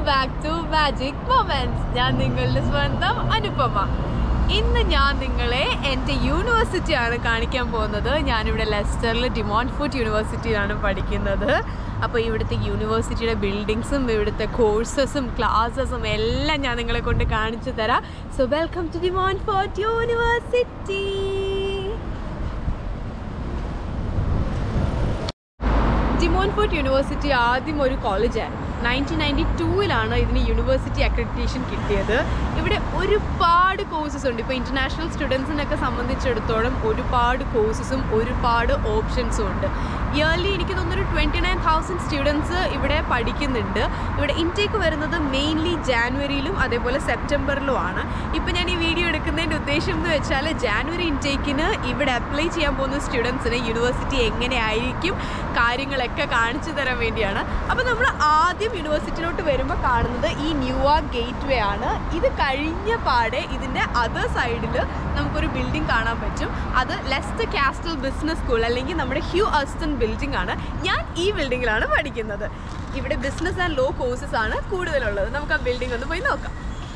Back to magic moments ഞാൻ നിങ്ങളുടെ സ്വന്തം അനുപമ ഇന്ന് ഞാൻ നിങ്ങളെ എൻ്റെ യൂണിവേഴ്സിറ്റിയാണ് കാണിക്കാൻ പോകുന്നത് ഞാനിവിടെ ലെസ്റ്ററിൽ ഡിമോണ്ട് ഫുഡ് യൂണിവേഴ്സിറ്റിയിലാണ് പഠിക്കുന്നത് അപ്പോൾ ഇവിടുത്തെ യൂണിവേഴ്സിറ്റിയുടെ ബിൽഡിങ്സും ഇവിടുത്തെ കോഴ്സസും ക്ലാസ്സസും എല്ലാം ഞാൻ നിങ്ങളെ കൊണ്ട് കാണിച്ചു തരാം so welcome to De Montfort university De Montfort university ആദ്യം ഒരു കോളേജായിരുന്നു നയൻറ്റീൻ നയൻറ്റി ടൂവിലാണ് ഇതിന് യൂണിവേഴ്സിറ്റി അക്രഡിറ്റേഷൻ കിട്ടിയത് ഇവിടെ ഒരുപാട് കോഴ്സസ് ഉണ്ട് ഇപ്പോൾ ഇൻ്റർനാഷണൽ സ്റ്റുഡൻസിനൊക്കെ സംബന്ധിച്ചിടത്തോളം ഒരുപാട് കോഴ്സസും ഒരുപാട് ഓപ്ഷൻസും ഉണ്ട് ഇയർലി എനിക്ക് തോന്നുന്നൊരു ട്വൻറ്റി നയൻ തൗസൻഡ് സ്റ്റുഡൻസ് ഇവിടെ പഠിക്കുന്നുണ്ട് ഇവിടെ ഇൻടേക്ക് വരുന്നത് മെയിൻലി ജാനുവരിയിലും അതേപോലെ സെപ്റ്റംബറിലുമാണ് ഇപ്പോൾ ഞാൻ ഈ വീഡിയോ എടുക്കുന്നതിൻ്റെ ഉദ്ദേശം എന്ന് വെച്ചാൽ ജാനുവരി ഇൻടേക്കിന് ഇവിടെ അപ്ലൈ ചെയ്യാൻ പോകുന്ന സ്റ്റുഡൻസിന് യൂണിവേഴ്സിറ്റി എങ്ങനെയായിരിക്കും കാര്യങ്ങളൊക്കെ കാണിച്ചു തരാൻ വേണ്ടിയാണ് അപ്പോൾ നമ്മൾ ആദ്യം യൂണിവേഴ്സിറ്റിയിലോട്ട് വരുമ്പോൾ കാണുന്നത് ഈ ന്യൂവാ ഗേറ്റ് വേ ആണ് ഇത് കഴിഞ്ഞ പാടെ ഇതിൻ്റെ അതർ സൈഡിൽ നമുക്കൊരു ബിൽഡിംഗ് കാണാൻ പറ്റും അത് ലെസ്റ്റ് കാസ്റ്റൽ ബിസിനസ് സ്കൂൾ അല്ലെങ്കിൽ നമ്മുടെ ഹ്യൂ അസ്റ്റൺ ബിൽഡിംഗ് ആണ് ഞാൻ ഈ ബിൽഡിങ്ങിലാണ് പഠിക്കുന്നത് ഇവിടെ ബിസിനസ് ആൻഡ് ലോ കോഴ്സസ് ആണ് കൂടുതലുള്ളത് നമുക്ക് ആ ബിൽഡിംഗ് ഒന്ന് പോയി നോക്കാം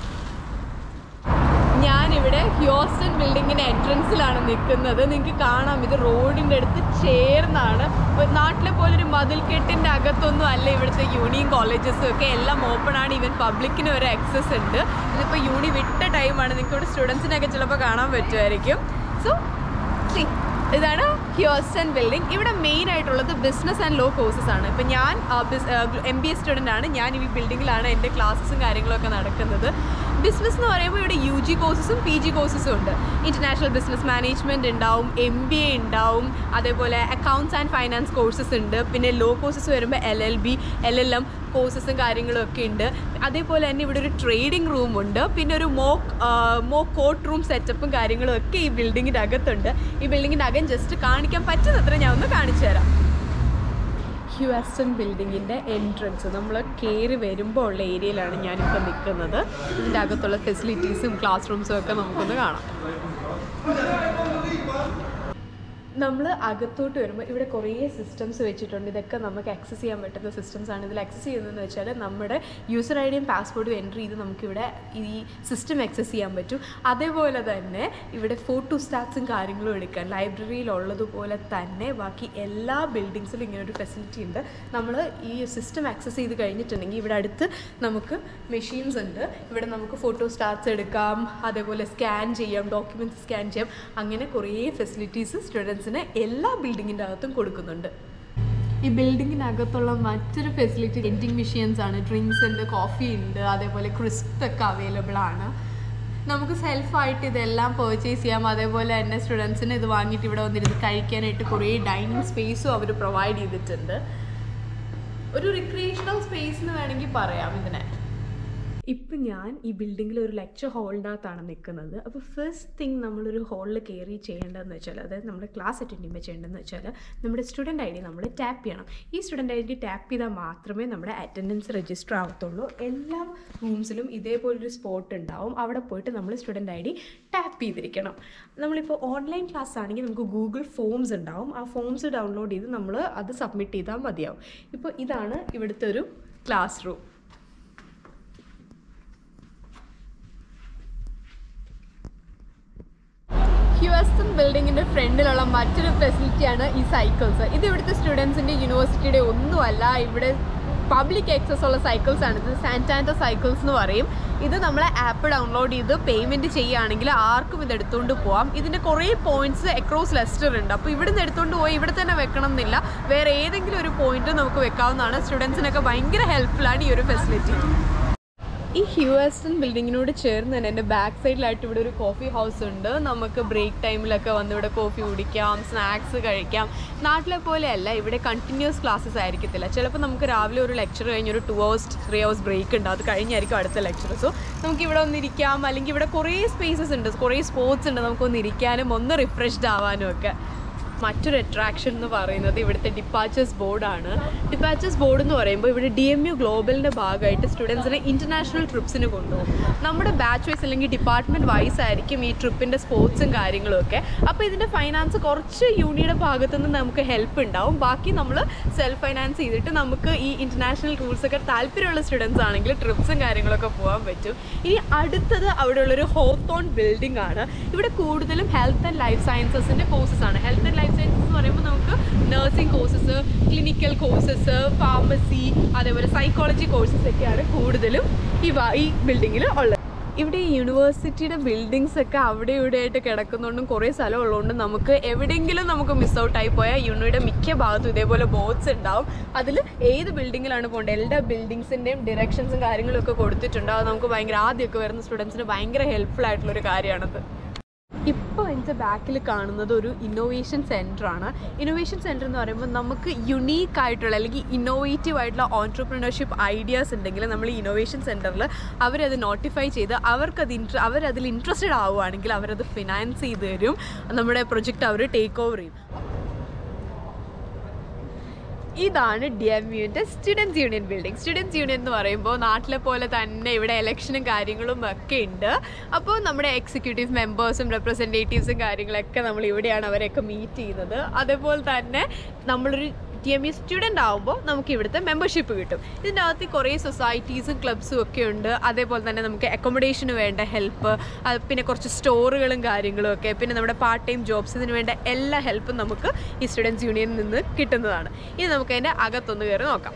ഞാനിവിടെ ഹ്യോസ്റ്റൺ ബിൽഡിങ്ങിൻ്റെ എൻട്രൻസിലാണ് നിൽക്കുന്നത് നിങ്ങൾക്ക് കാണാം ഇത് റോഡിൻ്റെ അടുത്ത് ചേർന്നാണ് ഇപ്പൊ നാട്ടിലെ പോലെ ഒരു മതിൽക്കെട്ടിൻ്റെ അകത്തൊന്നും അല്ല ഇവിടുത്തെ യൂണിയൻ കോളേജസും ഒക്കെ എല്ലാം ഓപ്പൺ ആണ് ഈവൻ പബ്ലിക്കിന് ഒരു ആക്സസ് ഉണ്ട് ഇതിപ്പോൾ യൂണി വിട്ട ടൈമാണ് നിങ്ങൾക്ക് ഇവിടെ സ്റ്റുഡൻസിനൊക്കെ ചിലപ്പോൾ കാണാൻ പറ്റുമായിരിക്കും സോ സി ഇതാണ് ഹ്യോസ്റ്റൺ ബിൽഡിംഗ് ഇവിടെ മെയിൻ ആയിട്ടുള്ളത് ബിസിനസ് ആൻഡ് ലോ കോഴ്സസ് ആണ് ഇപ്പം ഞാൻ എം ബി എ സ്റ്റുഡൻ്റ് ആണ് ഞാൻ ഈ ബിൽഡിങ്ങിലാണ് എൻ്റെ ക്ലാസ്സസും കാര്യങ്ങളൊക്കെ നടക്കുന്നത് ബിസിനസ് എന്ന് പറയുമ്പോൾ ഇവിടെ യു ജി കോഴ്സസും പി ജി കോഴ്സസും ഉണ്ട് ഇൻ്റർനാഷണൽ ബിസിനസ് മാനേജ്മെൻറ്റ് ഉണ്ടാവും എം ബി എ ഉണ്ടാവും അതേപോലെ അക്കൗണ്ട്സ് ആൻഡ് ഫൈനാൻസ് കോഴ്സസ് ഉണ്ട് പിന്നെ ലോ കോഴ്സസ് വരുമ്പോൾ L L B L L M കോഴ്സസും കാര്യങ്ങളും ഒക്കെ ഉണ്ട് അതേപോലെ തന്നെ ഇവിടെ ഒരു ട്രേഡിംഗ് റൂം ഉണ്ട് പിന്നെ ഒരു മോക്ക് മോക്ക് കോർട്ട് റൂം സെറ്റപ്പും കാര്യങ്ങളും ഒക്കെ ഈ ബിൽഡിങ്ങിൻ്റെ അകത്തുണ്ട് ഈ ബിൽഡിങ്ങിൻ്റെ അകം ജസ്റ്റ് കാണിക്കാൻ പറ്റുന്നത്ര ഞാൻ ഒന്ന് കാണിച്ചു തരാം ഹ്യൂസ്റ്റൺ ബിൽഡിങ്ങിൻ്റെ എൻട്രൻസ് നമ്മൾ കയറി വരുമ്പോൾ ഉള്ള ഏരിയയിലാണ് ഞാനിപ്പോൾ നിൽക്കുന്നത് ഇതിൻ്റെ അകത്തുള്ള ഫെസിലിറ്റീസും ക്ലാസ് റൂംസും ഒക്കെ നമുക്കൊന്ന് കാണാം നമ്മൾ അകത്തോട്ട് വരുമ്പോൾ ഇവിടെ കുറേ സിസ്റ്റംസ് വെച്ചിട്ടുണ്ട് ഇതൊക്കെ നമുക്ക് ആക്സസ് ചെയ്യാൻ പറ്റുന്ന സിസ്റ്റംസ് ആണ് ഇതിൽ ആക്സസ് ചെയ്യുന്നതെന്ന് വെച്ചാൽ നമ്മുടെ യൂസർ ഐ ഡിയും പാസ്വേഡും എൻട്രി ചെയ്ത് നമുക്കിവിടെ ഈ സിസ്റ്റം ആക്സസ് ചെയ്യാൻ പറ്റും അതേപോലെ തന്നെ ഇവിടെ ഫോട്ടോ സ്റ്റാറ്റ്സും കാര്യങ്ങളും എടുക്കാൻ ലൈബ്രറിയിൽ ഉള്ളതുപോലെ തന്നെ ബാക്കി എല്ലാ ബിൽഡിങ്സിലും ഇങ്ങനെ ഒരു ഫെസിലിറ്റി ഉണ്ട് നമ്മൾ ഈ സിസ്റ്റം ആക്സസ് ചെയ്ത് കഴിഞ്ഞിട്ടുണ്ടെങ്കിൽ ഇവിടെ അടുത്ത് നമുക്ക് മെഷീൻസ് ഉണ്ട് ഇവിടെ നമുക്ക് ഫോട്ടോ സ്റ്റാറ്റ്സ് എടുക്കാം അതേപോലെ സ്കാൻ ചെയ്യാം ഡോക്യുമെൻറ്റ്സ് സ്കാൻ ചെയ്യാം അങ്ങനെ കുറേ ഫെസിലിറ്റീസ് സ്റ്റുഡൻസിന് എല്ലാ ബിൽഡിങ്ങിൻ്റെ അകത്തും കൊടുക്കുന്നുണ്ട് ഈ ബിൽഡിങ്ങിനകത്തുള്ള മറ്റൊരു ഫെസിലിറ്റി വെൻഡിങ് മെഷീൻസ് ആണ് ഡ്രിങ്ക്സ് ഉണ്ട് കോഫി ഉണ്ട് അതേപോലെ ക്രിസ്പ് ഒക്കെ അവൈലബിൾ ആണ് നമുക്ക് സെൽഫായിട്ട് ഇതെല്ലാം പർച്ചേസ് ചെയ്യാം അതേപോലെ തന്നെ സ്റ്റുഡൻസിന് ഇത് വാങ്ങിയിട്ട് ഇവിടെ വന്നിരുന്ന് കഴിക്കാനായിട്ട് കുറേ ഡൈനിങ് സ്പേസും അവർ പ്രൊവൈഡ് ചെയ്തിട്ടുണ്ട് ഒരു റിക്രിയേഷണൽ സ്പേസ് എന്ന് വേണമെങ്കിൽ പറയാം ഇതിനെ ഇപ്പം ഞാൻ ഈ ബിൽഡിങ്ങിൽ ഒരു ലെക്ചർ ഹോളിൻ്റെ അകത്താണ് നിൽക്കുന്നത് അപ്പോൾ ഫസ്റ്റ് തിങ് നമ്മളൊരു ഹോളിൽ കയറി ചെയ്യേണ്ടതെന്ന് വെച്ചാൽ അതായത് നമ്മൾ ക്ലാസ് അറ്റൻഡ് ചെയ്യുമ്പോൾ ചെയ്യേണ്ടതെന്ന് വെച്ചാൽ നമ്മുടെ സ്റ്റുഡൻറ്റ് ഐ ഡി നമ്മൾ ടാപ്പ് ചെയ്യണം ഈ സ്റ്റുഡൻറ്റ് ഐ ഡി ടാപ്പ് ചെയ്താൽ മാത്രമേ നമ്മുടെ അറ്റൻഡൻസ് രജിസ്റ്റർ ആവത്തുള്ളൂ എല്ലാ റൂംസിലും ഇതേപോലൊരു സ്പോട്ട് ഉണ്ടാവും അവിടെ പോയിട്ട് നമ്മൾ സ്റ്റുഡൻറ്റ് ഐ ഡി ടാപ്പ് ചെയ്തിരിക്കണം നമ്മളിപ്പോൾ ഓൺലൈൻ ക്ലാസ് ആണെങ്കിൽ നമുക്ക് ഗൂഗിൾ ഫോംസ് ഉണ്ടാവും ആ ഫോംസ് ഡൗൺലോഡ് ചെയ്ത് നമ്മൾ അത് സബ്മിറ്റ് ചെയ്താൽ മതിയാവും ഇപ്പോൾ ഇതാണ് ഇവിടുത്തെ ഒരു ക്ലാസ് റൂം ഹ്യൂസ്റ്റൺ ബിൽഡിങ്ങിൻ്റെ ഫ്രണ്ടിലുള്ള മറ്റൊരു ഫെസിലിറ്റിയാണ് ഈ സൈക്കിൾസ് ഇത് ഇവിടുത്തെ സ്റ്റുഡൻസിൻ്റെ യൂണിവേഴ്സിറ്റിയുടെ ഒന്നുമല്ല ഇവിടെ പബ്ലിക് ആക്സസ് ഉള്ള സൈക്കിൾസ് ആണ് ഇത് സാന്റാൻഡോ സൈക്കിൾസ് എന്ന് പറയും ഇത് നമ്മൾ ആപ്പ് ഡൗൺലോഡ് ചെയ്ത് പേയ്മെൻറ്റ് ചെയ്യുകയാണെങ്കിൽ ആർക്കും ഇത് എടുത്തുകൊണ്ട് പോവാം ഇതിൻ്റെ കുറേ പോയിന്റ്സ് അക്രോസ് ലെസ്റ്റർ ഉണ്ട് അപ്പോൾ ഇവിടുന്ന് എടുത്തുകൊണ്ട് പോയി ഇവിടെ തന്നെ വെക്കണം എന്നില്ല വേറെ ഏതെങ്കിലും ഒരു പോയിന്റ് നമുക്ക് വെക്കാവുന്നതാണ് സ്റ്റുഡൻസിനൊക്കെ ഭയങ്കര ഹെൽപ്ഫുള്ളാണ് ഈ ഒരു ഫെസിലിറ്റി ഈ ഹ്യൂസ്റ്റൺ ബിൽഡിങ്ങിനോട് ചേർന്ന് തന്നെ എൻ്റെ ബാക്ക് സൈഡിലായിട്ട് ഇവിടെ ഒരു കോഫി ഹൗസ് ഉണ്ട് നമുക്ക് ബ്രേക്ക് ടൈമിലൊക്കെ വന്ന് ഇവിടെ കോഫി കുടിക്കാം സ്നാക്സ് കഴിക്കാം നാട്ടിലെ പോലെയല്ല ഇവിടെ കണ്ടിന്യൂസ് ക്ലാസ്സസ് ആയിരിക്കത്തില്ല ചിലപ്പോൾ നമുക്ക് രാവിലെ ഒരു ലെക്ചർ കഴിഞ്ഞ് ഒരു two hours three hours break ഉണ്ട് അത് കഴിഞ്ഞായിരിക്കും അടുത്ത ലെക്ചർ സോ നമുക്ക് ഇവിടെ ഒന്നിരിക്കാം അല്ലെങ്കിൽ ഇവിടെ കുറേ സ്പേസസ് ഉണ്ട് കുറേ സ്പോർട്സ് ഉണ്ട് നമുക്കൊന്ന് ഇരിക്കാനും ഒന്ന് റിഫ്രഷ്ഡ് ആവാനും ഒക്കെ മറ്റൊരു അട്രാക്ഷൻ എന്ന് പറയുന്നത് ഇവിടുത്തെ ഡിപ്പാച്ചേഴ്സ് ബോർഡാണ് ഡിപ്പാച്ചേഴ്സ് ബോർഡ് എന്ന് പറയുമ്പോൾ ഇവിടെ ഡി എം യു ഗ്ലോബലിൻ്റെ ഭാഗമായിട്ട് സ്റ്റുഡൻസിനെ ഇൻ്റർനാഷണൽ ട്രിപ്സിന് കൊണ്ടുപോകും നമ്മുടെ ബാച്ച് വൈസ് അല്ലെങ്കിൽ ഡിപ്പാർട്ട്മെൻറ്റ് വൈസ് ആയിരിക്കും ഈ ട്രിപ്പിൻ്റെ സ്പോർട്സും കാര്യങ്ങളും ഒക്കെ അപ്പോൾ ഇതിൻ്റെ ഫൈനാൻസ് കുറച്ച് യൂണിയുടെ ഭാഗത്തു നിന്ന് നമുക്ക് ഹെൽപ്പ് ഉണ്ടാവും ബാക്കി നമ്മൾ സെൽഫ് ഫൈനാൻസ് ചെയ്തിട്ട് നമുക്ക് ഈ ഇൻ്റർനാഷണൽ ടൂൾസ് ഒക്കെ താല്പര്യമുള്ള സ്റ്റുഡൻസ് ആണെങ്കിൽ ട്രിപ്സും കാര്യങ്ങളൊക്കെ പോകാൻ പറ്റും ഇനി അടുത്തത് അവിടെയുള്ളൊരു ഹോത്തോൺ ബിൽഡിംഗ് ആണ് ഇവിടെ കൂടുതലും ഹെൽത്ത് ആൻഡ് ലൈഫ് സയൻസസിൻ്റെ കോഴ്സസ് ആണ് ഹെൽത്ത് ആൻഡ് ലൈഫ് സയൻസസ് എന്ന് പറയുമ്പോൾ നമുക്ക് nursing courses clinical courses pharmacy അതേപോലെ സൈക്കോളജി കോഴ്സസ് ഒക്കെയാണ് കൂടുതലും ഈ വ- ഈ ബിൽഡിങ്ങിൽ ഉള്ളത് ഇവിടെ ഈ യൂണിവേഴ്സിറ്റിയുടെ ബിൽഡിങ്സ് ഒക്കെ അവിടെ ഇവിടെ ആയിട്ട് കിടക്കുന്നതുകൊണ്ടും കുറേ സ്ഥലം ഉള്ളതുകൊണ്ടും നമുക്ക് എവിടെയെങ്കിലും നമുക്ക് മിസ് ഔട്ട് ആയി പോയാൽ യൂണിയുടെ മിക്ക ഭാഗത്തും ഇതേപോലെ ബോർഡ്സ് ഉണ്ടാവും അതിൽ ഏത് ബിൽഡിങ്ങിലാണ് പോകേണ്ടത് എല്ലാ ബിൽഡിങ്സിൻ്റെയും ഡിറക്ഷൻസും കാര്യങ്ങളും ഒക്കെ കൊടുത്തിട്ടുണ്ട് അത് നമുക്ക് ഭയങ്കര ആദ്യമൊക്കെ വരുന്ന സ്റ്റുഡൻസിന് ഭയങ്കര ഹെൽപ്ഫുൾ ആയിട്ടുള്ളൊരു കാര്യമാണത് ഇപ്പോൾ എൻ്റെ ബാക്കിൽ കാണുന്നത് ഒരു ഇന്നോവേഷൻ സെൻറ്റർ ആണ് ഇന്നോവേഷൻ സെൻറ്റർ എന്ന് പറയുമ്പോൾ നമുക്ക് യുണീക്ക് ആയിട്ടുള്ള അല്ലെങ്കിൽ ഇന്നോവേറ്റീവ് ആയിട്ടുള്ള ഓൺടർപ്രണർഷിപ്പ് ഐഡിയാസ് ഉണ്ടെങ്കിൽ നമ്മൾ ഈ ഇന്നോവേഷൻ സെൻറ്ററിൽ അവരത് നോട്ടിഫൈ ചെയ്ത് അവർക്കത് ഇൻട്ര അവരതിൽ ഇൻട്രസ്റ്റഡ് ആവുകയാണെങ്കിൽ അവരത് ഫിനാൻസ് ചെയ്ത് തരും നമ്മുടെ പ്രൊജക്റ്റ് അവർ ടേക്ക് ഓവർ ചെയ്യും ഇതാണ് ഡി എം യുവിൻ്റെ students union building students union എന്ന് പറയുമ്പോൾ നാട്ടിലെ പോലെ തന്നെ ഇവിടെ ഇലക്ഷനും കാര്യങ്ങളും ഒക്കെ ഉണ്ട് അപ്പോൾ നമ്മുടെ എക്സിക്യൂട്ടീവ് മെമ്പേഴ്സും റെപ്രസെൻറ്റേറ്റീവ്സും കാര്യങ്ങളൊക്കെ നമ്മൾ ഇവിടെയാണ് അവരെയൊക്കെ മീറ്റ് ചെയ്യുന്നത് അതേപോലെ തന്നെ നമ്മളൊരു ടി എം യു സ്റ്റുഡൻ്റ് ആകുമ്പോൾ നമുക്ക് ഇവിടുത്തെ മെമ്പർഷിപ്പ് കിട്ടും ഇതിൻ്റെ അകത്ത് കുറേ സൊസൈറ്റീസും ക്ലബ്സും ഒക്കെ ഉണ്ട് അതേപോലെ തന്നെ നമുക്ക് അക്കോമഡേഷന് വേണ്ട ഹെൽപ്പ് പിന്നെ കുറച്ച് സ്റ്റോറുകളും കാര്യങ്ങളും ഒക്കെ പിന്നെ നമ്മുടെ പാർട്ട് ടൈം ജോബ്സ് ഇതിന് വേണ്ട എല്ലാ ഹെൽപ്പും നമുക്ക് ഈ സ്റ്റുഡൻസ് യൂണിയനിൽ നിന്ന് കിട്ടുന്നതാണ് ഇനി നമുക്ക് അതിൻ്റെ അകത്തൊന്ന് കയറി നോക്കാം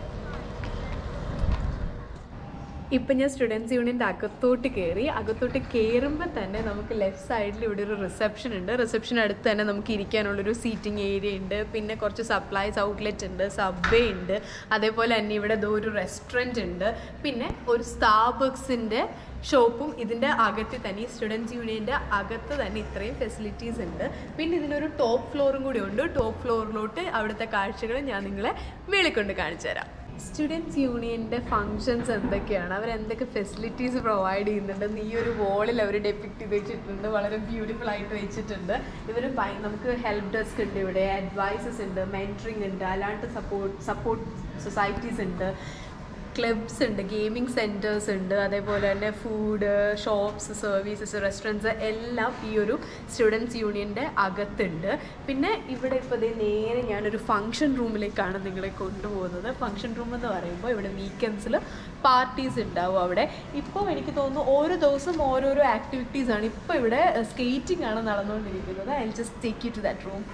ഇപ്പം ഞാൻ സ്റ്റുഡൻസ് യൂണിയൻ്റെ അകത്തോട്ട് കയറി അകത്തോട്ട് കയറുമ്പോൾ തന്നെ നമുക്ക് ലെഫ്റ്റ് സൈഡിൽ ഇവിടെ ഒരു റിസപ്ഷൻ ഉണ്ട് റിസപ്ഷൻ അടുത്ത് തന്നെ നമുക്ക് ഇരിക്കാനുള്ളൊരു സീറ്റിംഗ് ഏരിയ ഉണ്ട് പിന്നെ കുറച്ച് സപ്ലൈസ് ഔട്ട്ലെറ്റ് ഉണ്ട് സബ്വേ ഉണ്ട് അതേപോലെ തന്നെ ഇവിടെ ദോ ഒരു റെസ്റ്റോറൻറ്റ് ഉണ്ട് പിന്നെ ഒരു സ്റ്റാർബക്സിൻ്റെ ഷോപ്പും ഇതിൻ്റെ അകത്ത് തന്നെ ഈ സ്റ്റുഡൻസ് യൂണിയൻ്റെ അകത്ത് തന്നെ ഇത്രയും ഫെസിലിറ്റീസ് ഉണ്ട് പിന്നെ ഇതിനൊരു ടോപ്പ് ഫ്ലോറും കൂടി ഉണ്ട് ടോപ്പ് ഫ്ലോറിലോട്ട് അവിടുത്തെ കാഴ്ചകൾ ഞാൻ നിങ്ങളെ വെളിക്കൊണ്ട് കാണിച്ചു തരാം സ്റ്റുഡൻസ് യൂണിയൻ്റെ ഫങ്ഷൻസ് എന്തൊക്കെയാണ് അവർ എന്തൊക്കെ ഫെസിലിറ്റീസ് പ്രൊവൈഡ് ചെയ്യുന്നുണ്ടെന്ന് ഈ ഒരു വോളിൽ അവർ ഡെപ്പിക്റ്റ് ചെയ്ത് വെച്ചിട്ടുണ്ട് വളരെ ബ്യൂട്ടിഫുൾ ആയിട്ട് വെച്ചിട്ടുണ്ട് ഇവർ നമുക്ക് ഹെൽപ്പ് ഡെസ്ക് ഉണ്ട് ഇവിടെ അഡ്വൈസസ് ഉണ്ട് മെൻറ്ററിങ് ഉണ്ട് അല്ലാണ്ട് സപ്പോർട്ട് സപ്പോർട്ട് സൊസൈറ്റീസ് ഉണ്ട് ക്ലബ്സ് ഉണ്ട് ഗെയിമിംഗ് സെൻറ്റേഴ്സ് ഉണ്ട് അതേപോലെ തന്നെ ഫുഡ് ഷോപ്സ് സർവീസസ് റെസ്റ്റോറൻറ്റ്സ് എല്ലാം ഈ ഒരു സ്റ്റുഡൻസ് യൂണിയൻ്റെ അകത്തുണ്ട് പിന്നെ ഇവിടെ ഇപ്പോൾ ദേ നേരെ ഞാനൊരു ഫംഗ്ഷൻ റൂമിലേക്കാണ് നിങ്ങളെ കൊണ്ടുപോകുന്നത് ഫംഗ്ഷൻ റൂം എന്ന് പറയുമ്പോൾ ഇവിടെ വീക്കെൻഡ്സിൽ പാർട്ടീസ് ഉണ്ടാവും അവിടെ ഇപ്പോൾ എനിക്ക് തോന്നുന്നു ഓരോ ദിവസം ഓരോരോ ആക്ടിവിറ്റീസ് ആണ് ഇപ്പോൾ ഇവിടെ സ്കേറ്റിംഗ് ആണ് നടന്നുകൊണ്ടിരിക്കുന്നത് I just take you to that room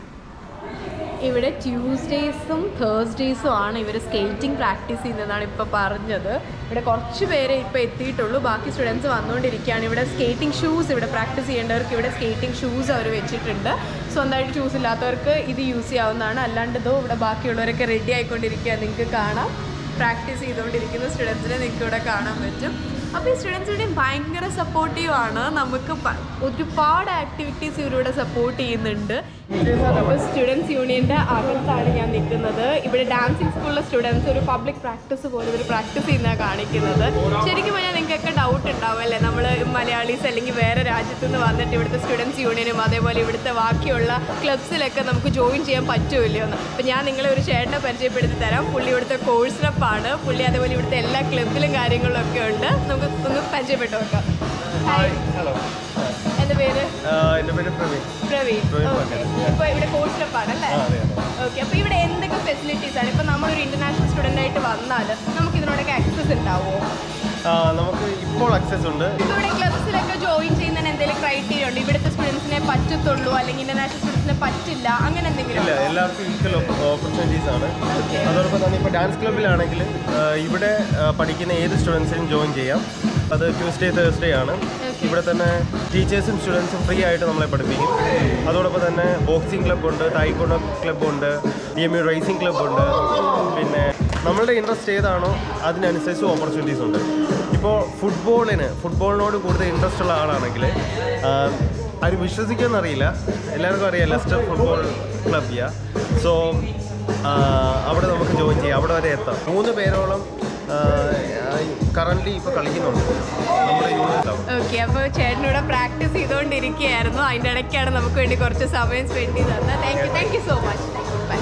ഇവിടെ ട്യൂസ്ഡേയ്സും തേഴ്സ്ഡേയ്സും ആണ് ഇവർ സ്കേറ്റിംഗ് പ്രാക്ടീസ് ചെയ്യുന്നതാണ് ഇപ്പോൾ പറഞ്ഞത് ഇവിടെ കുറച്ച് പേരെ ഇപ്പോൾ എത്തിയിട്ടുള്ളൂ ബാക്കി സ്റ്റുഡൻസ് വന്നുകൊണ്ടിരിക്കുകയാണ് ഇവിടെ സ്കേറ്റിംഗ് ഷൂസ് ഇവിടെ പ്രാക്ടീസ് ചെയ്യേണ്ടവർക്ക് ഇവിടെ സ്കേറ്റിംഗ് ഷൂസ് അവർ വെച്ചിട്ടുണ്ട് സ്വന്തമായിട്ട് ഷൂസ് ഇല്ലാത്തവർക്ക് ഇത് യൂസ് ചെയ്യാവുന്നതാണ് അല്ലാണ്ട് ഇതോ ഇവിടെ ബാക്കിയുള്ളവരൊക്കെ റെഡി ആയിക്കൊണ്ടിരിക്കുക നിങ്ങൾക്ക് കാണാം പ്രാക്ടീസ് ചെയ്തുകൊണ്ടിരിക്കുന്ന സ്റ്റുഡൻസിനെ നിങ്ങൾക്ക് ഇവിടെ കാണാൻ പറ്റും അപ്പോൾ ഈ സ്റ്റുഡൻസ് ഇവിടെ ഭയങ്കര സപ്പോർട്ടീവ് ആണ് നമുക്ക് പ- ഒരുപാട് ആക്ടിവിറ്റീസ് ഇവരിവിടെ സപ്പോർട്ട് ചെയ്യുന്നുണ്ട് അപ്പോൾ സ്റ്റുഡൻസ് യൂണിയൻ്റെ അകത്താണ് ഞാൻ നിൽക്കുന്നത് ഇവിടെ ഡാൻസിങ് സ്കൂളിലെ സ്റ്റുഡൻസ് ഒരു പബ്ലിക് പ്രാക്ടീസ് പോലെ ഇവർ പ്രാക്ടീസ് ചെയ്യുന്നതാണ് കാണിക്കുന്നത് ശരിക്കും പറഞ്ഞാൽ നിങ്ങൾക്കൊക്കെ ഡൗട്ട് ഉണ്ടാവും അല്ലേ നമ്മൾ മലയാളീസ് അല്ലെങ്കിൽ വേറെ രാജ്യത്തു നിന്ന് വന്നിട്ട് ഇവിടുത്തെ സ്റ്റുഡൻസ് യൂണിയനും അതേപോലെ ഇവിടുത്തെ ബാക്കിയുള്ള ക്ലബ്സിലൊക്കെ നമുക്ക് ജോയിൻ ചെയ്യാൻ പറ്റുമല്ലോ എന്ന് അപ്പോൾ ഞാൻ നിങ്ങളെ ഒരു ചേട്ടനെ പരിചയപ്പെടുത്തി തരാം പുള്ളി ഇവിടുത്തെ കോഴ്സ് റെപ്പാണ് പുള്ളി അതേപോലെ ഇവിടുത്തെ എല്ലാ ക്ലബിലും കാര്യങ്ങളും ഒക്കെ ഉണ്ട് നമുക്ക് ഒന്ന് പരിചയപ്പെട്ട് നോക്കാം ഹായ് ഹലോ എൻ്റെ പേര് എൻ്റെ പേര് പ്രവീൺ പ്രവീൺ പ്രവീൺ ഓക്കെ ഇപ്പോൾ ഇവിടെ കോഴ്സ് റെപ്പാണ് അല്ലേ ആ, അതെ അതെ ഓക്കെ അപ്പോൾ ഇവിടെ എന്തൊക്കെ ഫെസിലിറ്റീസ് ആണ് ഇപ്പോൾ നമ്മളൊരു ഇന്റർനാഷണൽ സ്റ്റുഡൻ്റ് ആയിട്ട് വന്നാൽ നമുക്ക് ഇതിനോടൊക്കെ ആക്സസ് ഉണ്ടാവുമോ ആ, നമുക്ക് ഇപ്പോൾ അക്സസ് ഉണ്ട് ഇപ്പോൾ ഇവിടെ ക്ലബ്സിലൊക്കെ ജോയിൻ ചെയ്യുന്നതിന് എന്തെങ്കിലും ക്രൈറ്റീരിയ ഉണ്ട് ഇവിടുത്തെ സ്റ്റുഡൻസിനെ പറ്റത്തുള്ളൂ അല്ലെങ്കിൽ ഇന്റർനാഷണൽ സ്റ്റുഡൻസിനെ പറ്റില്ല അങ്ങനെ എന്തെങ്കിലും ഇല്ല ഉണ്ടോ? എല്ലാവർക്കും ഈക്വൽ ഓപ്പർച്യൂണിറ്റീസ് ആണ് അതോടൊപ്പം തന്നെ ഇപ്പോൾ ഡാൻസ് ക്ലബ്ബിലാണെങ്കിൽ ഇവിടെ ആ, പഠിക്കുന്ന ഏത് സ്റ്റുഡൻസിനും ജോയിൻ ചെയ്യാം അത് ട്യൂസ്ഡേ തേഴ്സ്ഡേ ആണ് ഇവിടെ തന്നെ ടീച്ചേഴ്സും സ്റ്റുഡൻസും ഫ്രീ ആയിട്ട് നമ്മളെ പഠിപ്പിക്കും അതോടൊപ്പം തന്നെ ബോക്സിംഗ് ക്ലബ്ബുണ്ട് തായ്ക്കൊണ്ടോ ക്ലബ്ബുണ്ട് ഡി എം യു റേസിംഗ് ക്ലബ്ബുണ്ട് പിന്നെ നമ്മളുടെ ഇൻട്രസ്റ്റ് ഏതാണോ അതിനനുസരിച്ച് ഓപ്പർച്യൂണിറ്റീസ് ഉണ്ട് ഇപ്പോൾ ഫുട്ബോളിന് ഫുട്ബോളിനോട് കൂടുതൽ ഇൻട്രസ്റ്റ് ഉള്ള ആളാണെങ്കിൽ ആരും വിശ്വസിക്കുമെന്നറിയില്ല എല്ലാവർക്കും അറിയാം Leicester football club yeah so അവിടെ നമുക്ക് ജോയിൻ ചെയ്യാം അവിടെ വരെ എത്താം മൂന്ന് പേരോളം കറൻ്റ് ഇപ്പോൾ കളിക്കുന്നുണ്ട് നമ്മുടെ യൂണിറ്റ് ഓക്കെ അപ്പോൾ ചേട്ടനിവിടെ പ്രാക്ടീസ് ചെയ്തുകൊണ്ടിരിക്കുകയായിരുന്നു അതിൻ്റെ ഇടയ്ക്കാണ് നമുക്ക് വേണ്ടി കുറച്ച് സമയം സ്പെൻഡ് ചെയ്ത് തന്നത് thank you thank you so much bye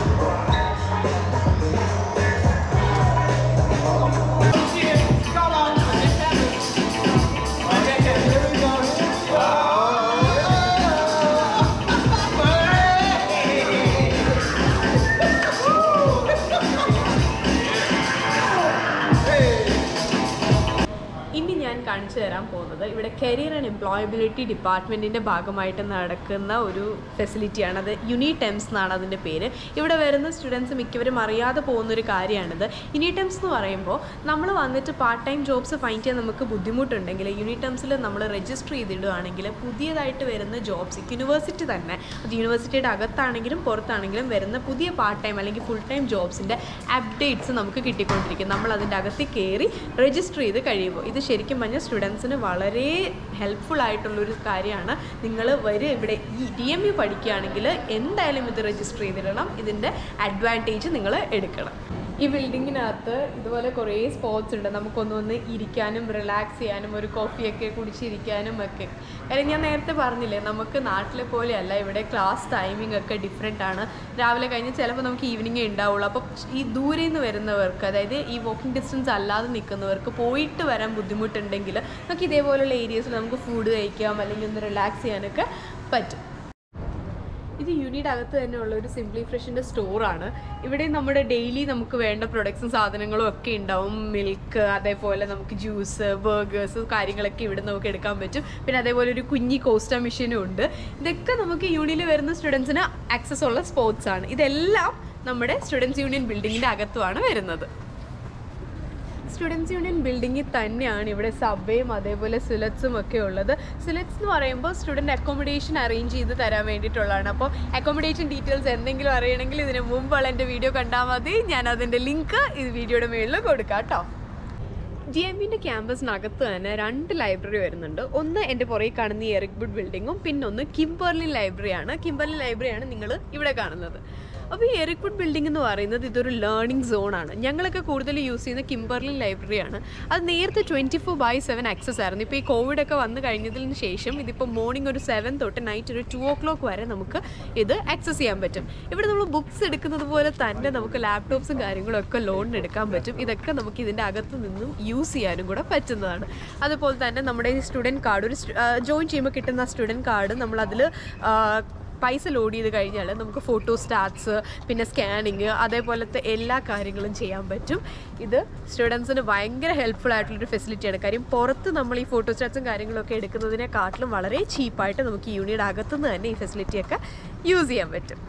ഇനി ഞാൻ കാണിച്ചു തരാൻ പോകുന്നത് ഇവിടെ കരിയർ ആൻഡ് എംപ്ലോയബിലിറ്റി ഡിപ്പാർട്ട്മെൻറ്റിൻ്റെ ഭാഗമായിട്ട് നടക്കുന്ന ഒരു ഫെസിലിറ്റിയാണ് അത് യുനിടെംസ് എന്നാണ് അതിൻ്റെ പേര് ഇവിടെ വരുന്ന സ്റ്റുഡൻസ് മിക്കവരും അറിയാതെ പോകുന്നൊരു കാര്യമാണിത് യുനിടെംസ് എന്ന് പറയുമ്പോൾ നമ്മൾ വന്നിട്ട് പാർട്ട് ടൈം ജോബ്സ് ഫൈൻഡ് ചെയ്യാൻ നമുക്ക് ബുദ്ധിമുട്ടുണ്ടെങ്കിൽ യുനിടെംസിൽ നമ്മൾ രജിസ്റ്റർ ചെയ്തിടുകയാണെങ്കിൽ പുതിയതായിട്ട് വരുന്ന ജോബ്സ് യൂണിവേഴ്സിറ്റി തന്നെ അത് യൂണിവേഴ്സിറ്റിയുടെ അകത്താണെങ്കിലും പുറത്താണെങ്കിലും വരുന്ന പുതിയ പാർട്ട് ടൈം അല്ലെങ്കിൽ ഫുൾ ടൈം ജോബ്സിൻ്റെ അപ്ഡേറ്റ്സ് നമുക്ക് കിട്ടിക്കൊണ്ടിരിക്കും നമ്മൾ അതിൻ്റെ അകത്ത് കയറി രജിസ്റ്റർ ചെയ്ത് കഴിയുമ്പോൾ ഇത് ശരിക്കും പറഞ്ഞാൽ സ്റ്റുഡൻസിന് വളരെ ഹെൽപ്ഫുൾ ആയിട്ടുള്ളൊരു കാര്യമാണ് നിങ്ങൾ വരും ഇവിടെ ഈ ഡി എം യു പഠിക്കുകയാണെങ്കിൽ എന്തായാലും ഇത് രജിസ്റ്റർ ചെയ്തിടണം ഇതിൻ്റെ അഡ്വാൻറ്റേജ് നിങ്ങൾ എടുക്കണം ഈ ബിൽഡിങ്ങിനകത്ത് ഇതുപോലെ കുറേ സ്പോട്സ് ഉണ്ട് നമുക്കൊന്ന് വന്ന് ഇരിക്കാനും റിലാക്സ് ചെയ്യാനും ഒരു കോഫിയൊക്കെ കുടിച്ചിരിക്കാനും ഒക്കെ കാര്യം ഞാൻ നേരത്തെ പറഞ്ഞില്ലേ നമുക്ക് നാട്ടിലെ പോലെയല്ല ഇവിടെ ക്ലാസ് ടൈമിംഗ് ഒക്കെ ഡിഫറെൻ്റ് ആണ് രാവിലെ കഴിഞ്ഞ് ചിലപ്പോൾ നമുക്ക് ഈവനിങ്ങേ ഉണ്ടാവുള്ളൂ അപ്പോൾ ഈ ദൂരെ നിന്ന് വരുന്നവർക്ക് അതായത് ഈ വാക്കിംഗ് ഡിസ്റ്റൻസ് അല്ലാതെ നിൽക്കുന്നവർക്ക് പോയിട്ട് വരാൻ ബുദ്ധിമുട്ടുണ്ടെങ്കിൽ നമുക്ക് ഇതേപോലുള്ള ഏരിയസിൽ നമുക്ക് ഫുഡ് കഴിക്കാം അല്ലെങ്കിൽ ഒന്ന് റിലാക്സ് ചെയ്യാനൊക്കെ പറ്റും ഇത് യൂണിയുടെ അകത്ത് തന്നെ ഉള്ള ഒരു സിംപ്ലി ഫ്രഷിൻ്റെ സ്റ്റോറാണ് ഇവിടെ നമ്മുടെ ഡെയിലി നമുക്ക് വേണ്ട പ്രൊഡക്ട്സും സാധനങ്ങളും ഒക്കെ ഉണ്ടാവും മിൽക്ക് അതേപോലെ നമുക്ക് ജ്യൂസ് ബർഗേഴ്സ് കാര്യങ്ങളൊക്കെ ഇവിടെ നമുക്ക് എടുക്കാൻ പറ്റും പിന്നെ അതേപോലെ ഒരു കുഞ്ഞി കോസ്റ്റ മെഷീനും ഉണ്ട് ഇതൊക്കെ നമുക്ക് യൂണിയിൽ വരുന്ന സ്റ്റുഡൻസിന് ആക്സസ് ഉള്ള സ്പോർട്സ് ആണ് ഇതെല്ലാം നമ്മുടെ സ്റ്റുഡൻസ് യൂണിയൻ ബിൽഡിങ്ങിൻ്റെ അകത്തുമാണ് വരുന്നത് സ്റ്റുഡൻസ് യൂണിയൻ ബിൽഡിങ്ങിൽ തന്നെയാണ് ഇവിടെ സബയും അതേപോലെ സുലറ്റ്സും ഒക്കെ ഉള്ളത് സുലറ്റ്സ് എന്ന് പറയുമ്പോൾ സ്റ്റുഡൻറ്റ് അക്കോമഡേഷൻ അറേഞ്ച് ചെയ്ത് തരാൻ വേണ്ടിയിട്ടുള്ളതാണ് അപ്പോൾ അക്കോമഡേഷൻ ഡീറ്റെയിൽസ് എന്തെങ്കിലും അറിയണമെങ്കിൽ ഇതിന് മുമ്പുള്ള എൻ്റെ വീഡിയോ കണ്ടാൽ മതി ഞാൻ അതിൻ്റെ ലിങ്ക് ഈ വീഡിയോയുടെ മുകളിൽ കൊടുക്കാം കേട്ടോ ജി എം ബിൻ്റെ ക്യാമ്പസിനകത്ത് തന്നെ രണ്ട് ലൈബ്രറി വരുന്നുണ്ട് ഒന്ന് എൻ്റെ പുറകെ കാണുന്ന ഈ എറിക് ബുഡ് ബിൽഡിങ്ങും പിന്നെ ഒന്ന് കിംബർലി ലൈബ്രറിയാണ് കിംബർലി ലൈബ്രറിയാണ് നിങ്ങൾ ഇവിടെ കാണുന്നത് അപ്പോൾ ഈ എറിക് ബുഡ് ബിൽഡിംഗ് എന്ന് പറയുന്നത് ഇതൊരു ലേണിംഗ് സോണാണ് ഞങ്ങളൊക്കെ കൂടുതൽ യൂസ് ചെയ്യുന്ന കിംബർലി ലൈബ്രറിയാണ് അത് നേരത്തെ twenty four by seven access ആയിരുന്നു ഇപ്പോൾ ഈ കോവിഡ് ഒക്കെ വന്നു കഴിഞ്ഞതിന് ശേഷം ഇതിപ്പോൾ മോർണിംഗ് ഒരു സെവൻ തൊട്ട് നൈറ്റ് ഒരു ടു ഓ ക്ലോക്ക് വരെ നമുക്ക് ഇത് ആക്സസ് ചെയ്യാൻ പറ്റും ഇവിടെ നമ്മൾ ബുക്സ് എടുക്കുന്നത് പോലെ തന്നെ നമുക്ക് ലാപ്ടോപ്സും കാര്യങ്ങളും ഒക്കെ ലോണിന് എടുക്കാൻ പറ്റും ഇതൊക്കെ നമുക്ക് ഇതിൻ്റെ അകത്ത് നിന്നും യൂസ് ചെയ്യാനും കൂടെ പറ്റുന്നതാണ് അതുപോലെ തന്നെ നമ്മുടെ ഈ സ്റ്റുഡൻറ്റ് കാർഡ് ഒരു ജോയിൻ ചെയ്യുമ്പോൾ കിട്ടുന്ന സ്റ്റുഡൻറ്റ് കാർഡ് നമ്മളതിൽ പൈസ ലോഡ് ചെയ്ത് കഴിഞ്ഞാൽ നമുക്ക് ഫോട്ടോ സ്റ്റാറ്റ്സ് പിന്നെ സ്കാനിങ് അതേപോലത്തെ എല്ലാ കാര്യങ്ങളും ചെയ്യാൻ പറ്റും ഇത് സ്റ്റുഡൻസിന് ഭയങ്കര ഹെൽപ്ഫുൾ ആയിട്ടുള്ളൊരു ഫെസിലിറ്റിയാണ് കാര്യം പുറത്ത് നമ്മൾ ഈ ഫോട്ടോ സ്റ്റാറ്റ്സും കാര്യങ്ങളൊക്കെ എടുക്കുന്നതിനെക്കാട്ടിലും വളരെ ചീപ്പായിട്ട് നമുക്ക് ഈ യൂണിയുടെ അകത്തുനിന്ന് തന്നെ ഈ ഫെസിലിറ്റിയൊക്കെ യൂസ് ചെയ്യാൻ പറ്റും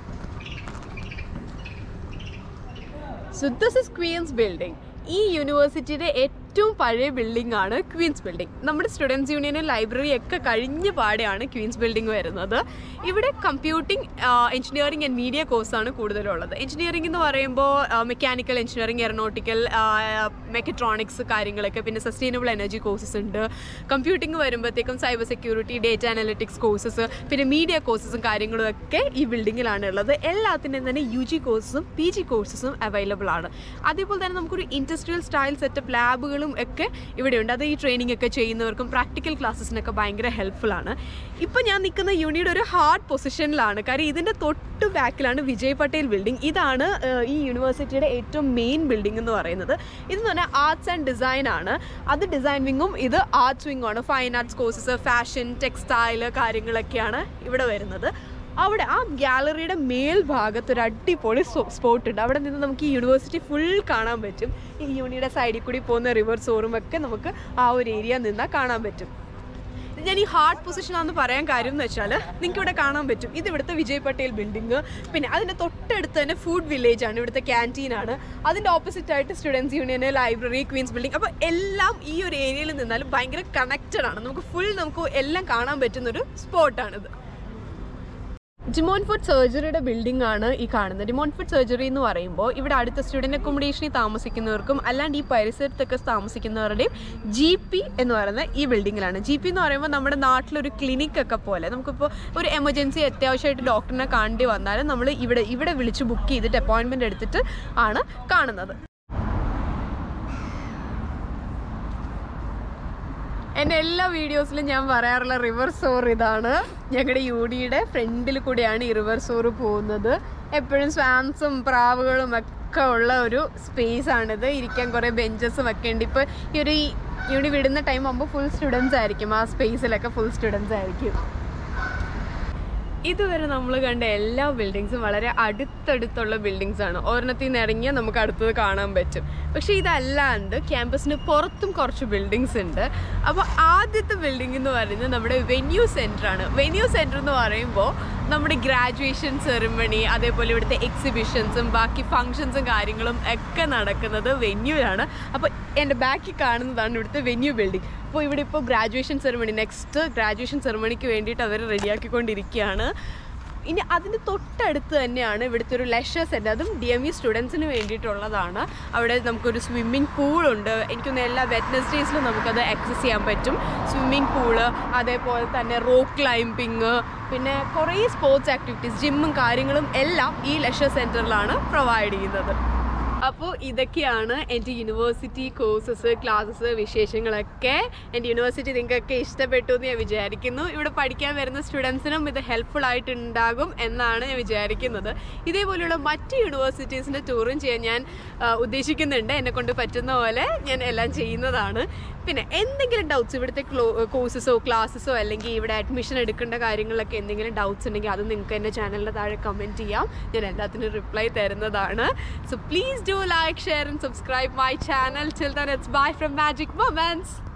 so this is Queens building ഈ യൂണിവേഴ്സിറ്റിയുടെ ഏറ്റവും പഴയ ബിൽഡിംഗ് ആണ് ക്വീൻസ് ബിൽഡിംഗ് നമ്മുടെ സ്റ്റുഡൻസ് യൂണിയനും ലൈബ്രറി ഒക്കെ കഴിഞ്ഞ പാടെയാണ് ക്വീൻസ് ബിൽഡിംഗ് വരുന്നത് ഇവിടെ കമ്പ്യൂട്ടിംഗ് എഞ്ചിനീയറിംഗ് ആൻഡ് മീഡിയ കോഴ്സാണ് കൂടുതലുള്ളത് എഞ്ചിനീയറിംഗ് എന്ന് പറയുമ്പോൾ മെക്കാനിക്കൽ എഞ്ചിനീയറിംഗ് എയറോനോട്ടിക്കൽ മെക്കട്രോണിക്സ് കാര്യങ്ങളൊക്കെ പിന്നെ സസ്റ്റൈനബിൾ എനർജി കോഴ്സസ് ഉണ്ട് കമ്പ്യൂട്ടിംഗ് വരുമ്പോഴത്തേക്കും cyber security data analytics courses പിന്നെ മീഡിയ കോഴ്സസും കാര്യങ്ങളും ഒക്കെ ഈ ബിൽഡിങ്ങിലാണ് ഉള്ളത് എല്ലാത്തിൻ്റെയും തന്നെ യു ജി കോഴ്സസും പി ജി കോഴ്സസും അവൈലബിൾ ആണ് അതേപോലെ തന്നെ നമുക്കൊരു ഇൻഡസ്ട്രിയൽ സ്റ്റൈൽ സെറ്റപ്പ് ലാബുകളും ഒക്കെ ഇവിടെയുണ്ട് അത് ഈ ട്രെയിനിങ് ഒക്കെ ചെയ്യുന്നവർക്കും പ്രാക്ടിക്കൽ ക്ലാസ്സസിനൊക്കെ ഭയങ്കര ഹെൽപ്ഫുൾ ആണ് ഇപ്പോൾ ഞാൻ നിൽക്കുന്ന യൂണിയുടെ ഒരു ഹാർഡ് പൊസിഷനിലാണ് കാര്യം ഇതിൻ്റെ തൊട്ട് ബാക്കിലാണ് വിജയ് പട്ടേൽ ബിൽഡിംഗ് ഇതാണ് ഏഹ്, ഈ യൂണിവേഴ്സിറ്റിയുടെ ഏറ്റവും മെയിൻ ബിൽഡിംഗ് എന്ന് പറയുന്നത് ഇതെന്ന് പറഞ്ഞാൽ ആർട്സ് ആൻഡ് ഡിസൈൻ ആണ് അത് ഡിസൈൻ വിങ്ങും ഇത് ആർട്സ് വിങ്ങും ആണ് fine arts courses fashion textile കാര്യങ്ങളൊക്കെയാണ് ഇവിടെ വരുന്നത് അവിടെ ആ ഗാലറിയുടെ മേൽഭാഗത്ത് ഒരു അടിപൊളി സ്പോട്ട് ഉണ്ട് അവിടെ നിന്ന് നമുക്ക് ഈ യൂണിവേഴ്സിറ്റി ഫുൾ കാണാൻ പറ്റും ഈ യൂണിയുടെ സൈഡിൽ കൂടി പോകുന്ന റിവർ സോറും ഒക്കെ നമുക്ക് ആ ഒരു ഏരിയ നിന്നാൽ കാണാൻ പറ്റും ഞാൻ ഈ ഹാർഡ് പൊസിഷനാണെന്ന് പറയാൻ കാര്യം എന്ന് വെച്ചാൽ നിങ്ങൾക്ക് ഇവിടെ കാണാൻ പറ്റും ഇത് ഇവിടുത്തെ വിജയ് പട്ടേൽ ബിൽഡിംഗ് പിന്നെ അതിൻ്റെ തൊട്ടടുത്ത് തന്നെ ഫുഡ് വില്ലേജ് ആണ് ഇവിടുത്തെ ക്യാൻറ്റീൻ ആണ് അതിൻ്റെ ഓപ്പോസിറ്റ് ആയിട്ട് students union library Queens building അപ്പോൾ എല്ലാം ഈ ഒരു ഏരിയയിൽ നിന്നാലും ഭയങ്കര കണക്റ്റഡ് ആണ് നമുക്ക് ഫുൾ നമുക്ക് എല്ലാം കാണാൻ പറ്റുന്നൊരു സ്പോട്ടാണിത് ഡിമോൺ ഫുഡ് സർജറിയുടെ ബിൽഡിംഗ് ആണ് ഈ കാണുന്നത് ഡിമോൺ ഫുഡ് സർജറി എന്ന് പറയുമ്പോൾ ഇവിടെ അടുത്ത സ്റ്റുഡൻറ് അക്കോമഡേഷനിൽ താമസിക്കുന്നവർക്കും അല്ലാണ്ട് ഈ പരിസരത്തൊക്കെ താമസിക്കുന്നവരുടെയും ജി പി എന്ന് പറയുന്ന ഈ ബിൽഡിങ്ങിലാണ് ജി പി എന്ന് പറയുമ്പോൾ നമ്മുടെ നാട്ടിലൊരു ക്ലിനിക് ഒക്കെ പോലെ നമുക്കിപ്പോൾ ഒരു എമർജൻസി അത്യാവശ്യമായിട്ട് ഡോക്ടറിനെ കാണേണ്ടി വന്നാലും നമ്മൾ ഇവിടെ ഇവിടെ വിളിച്ച് ബുക്ക് ചെയ്തിട്ട് അപ്പോയിൻമെൻറ്റ് എടുത്തിട്ട് ആണ് കാണുന്നത് എൻ്റെ എല്ലാ വീഡിയോസിലും ഞാൻ പറയാറുള്ള റിവർ സോർ ഇതാണ് ഞങ്ങളുടെ യു ഡിയുടെ ഫ്രണ്ടിൽ കൂടിയാണ് ഈ റിവർ സോർ പോകുന്നത് എപ്പോഴും സ്വാൻസും പ്രാവുകളും ഒക്കെ ഉള്ള ഒരു സ്പേസ് ആണിത് ഇരിക്കാൻ കുറേ ബെഞ്ചസും ഒക്കെ ഉണ്ട് ഇപ്പോൾ ഈ ഒരു യു ഡി വിടുന്ന ടൈം ആകുമ്പോൾ ഫുൾ സ്റ്റുഡൻസ് ആയിരിക്കും ആ സ്പേസിലൊക്കെ ഫുൾ സ്റ്റുഡൻസ് ആയിരിക്കും ഇതുവരെ നമ്മൾ കണ്ട എല്ലാ ബിൽഡിങ്സും വളരെ അടുത്തടുത്തുള്ള ബിൽഡിങ്സ് ആണ് ഒരെണ്ണത്തിൽ നിന്ന് ഇറങ്ങിയാൽ നമുക്ക് അടുത്തത് കാണാൻ പറ്റും പക്ഷേ ഇതല്ലാണ്ട് ക്യാമ്പസിന് പുറത്തും കുറച്ച് ബിൽഡിങ്സ് ഉണ്ട് അപ്പോൾ ആദ്യത്തെ ബിൽഡിംഗ് എന്ന് പറയുന്നത് നമ്മുടെ വെന്യൂ സെൻറ്റർ ആണ് വെന്യൂ സെൻറ്റർ എന്ന് പറയുമ്പോൾ നമ്മുടെ ഗ്രാജുവേഷൻ സെറിമണി അതേപോലെ ഇവിടുത്തെ എക്സിബിഷൻസും ബാക്കി ഫങ്ഷൻസും കാര്യങ്ങളും ഒക്കെ നടക്കുന്നത് വെന്യൂലാണ് അപ്പോൾ എൻ്റെ ബാക്കിൽ കാണുന്നതാണ് ഇവിടുത്തെ വെന്യൂ ബിൽഡിംഗ് അപ്പോൾ ഇവിടെ ഇപ്പോൾ ഗ്രാജുവേഷൻ സെറിമണി നെക്സ്റ്റ് ഗ്രാജുവേഷൻ സെറിമണിക്ക് വേണ്ടിയിട്ട് അവർ റെഡിയാക്കിക്കൊണ്ടിരിക്കുകയാണ് ഇനി അതിന് തൊട്ടടുത്ത് തന്നെയാണ് ഇവിടുത്തെ ഒരു ലെഷർ സെൻറ്റർ അതും ഡി എം ഇ സ്റ്റുഡൻസിന് വേണ്ടിയിട്ടുള്ളതാണ് അവിടെ നമുക്കൊരു സ്വിമ്മിംഗ് പൂളുണ്ട് എനിക്കൊന്ന് എല്ലാ വെറ്റ്നസ്ഡേയ്സിലും നമുക്കത് ആക്സസ് ചെയ്യാൻ പറ്റും സ്വിമ്മിംഗ് പൂള് അതേപോലെ തന്നെ റോക്ക് ക്ലൈംബിങ് പിന്നെ കുറേ സ്പോർട്സ് ആക്ടിവിറ്റീസ് ജിമ്മും കാര്യങ്ങളും എല്ലാം ഈ ലെഷർ സെൻറ്ററിലാണ് പ്രൊവൈഡ് ചെയ്യുന്നത് അപ്പോൾ ഇതൊക്കെയാണ് എൻ്റെ യൂണിവേഴ്സിറ്റി കോഴ്സസ് ക്ലാസ്സസ് വിശേഷങ്ങളൊക്കെ എൻ്റെ യൂണിവേഴ്സിറ്റി നിങ്ങൾക്കൊക്കെ ഇഷ്ടപ്പെട്ടു എന്ന് ഞാൻ വിചാരിക്കുന്നു ഇവിടെ പഠിക്കാൻ വരുന്ന സ്റ്റുഡൻസിനും ഇത് ഹെൽപ്ഫുൾ ആയിട്ടുണ്ടാകും എന്നാണ് ഞാൻ വിചാരിക്കുന്നത് ഇതേപോലെയുള്ള മറ്റ് യൂണിവേഴ്സിറ്റീസിൻ്റെ ടൂറും ചെയ്യാൻ ഞാൻ ആ, ഉദ്ദേശിക്കുന്നുണ്ട് എന്നെ കൊണ്ട് പറ്റുന്ന പോലെ ഞാൻ എല്ലാം ചെയ്യുന്നതാണ് പിന്നെ എന്തെങ്കിലും ഡൗട്ട്സ് ഇവിടുത്തെ കോഴ്സസോ ക്ലാസ്സസോ അല്ലെങ്കിൽ ഇവിടെ അഡ്മിഷൻ എടുക്കേണ്ട കാര്യങ്ങളിലൊക്കെ എന്തെങ്കിലും ഡൗട്ട്സ് ഉണ്ടെങ്കിൽ അത് നിങ്ങൾക്ക് എൻ്റെ ചാനലിൻ്റെ താഴെ കമൻറ്റ് ചെയ്യാം ഞാൻ എല്ലാത്തിനും റിപ്ലൈ തരുന്നതാണ് so please do like share and subscribe my channel chill then it's bye from magic moments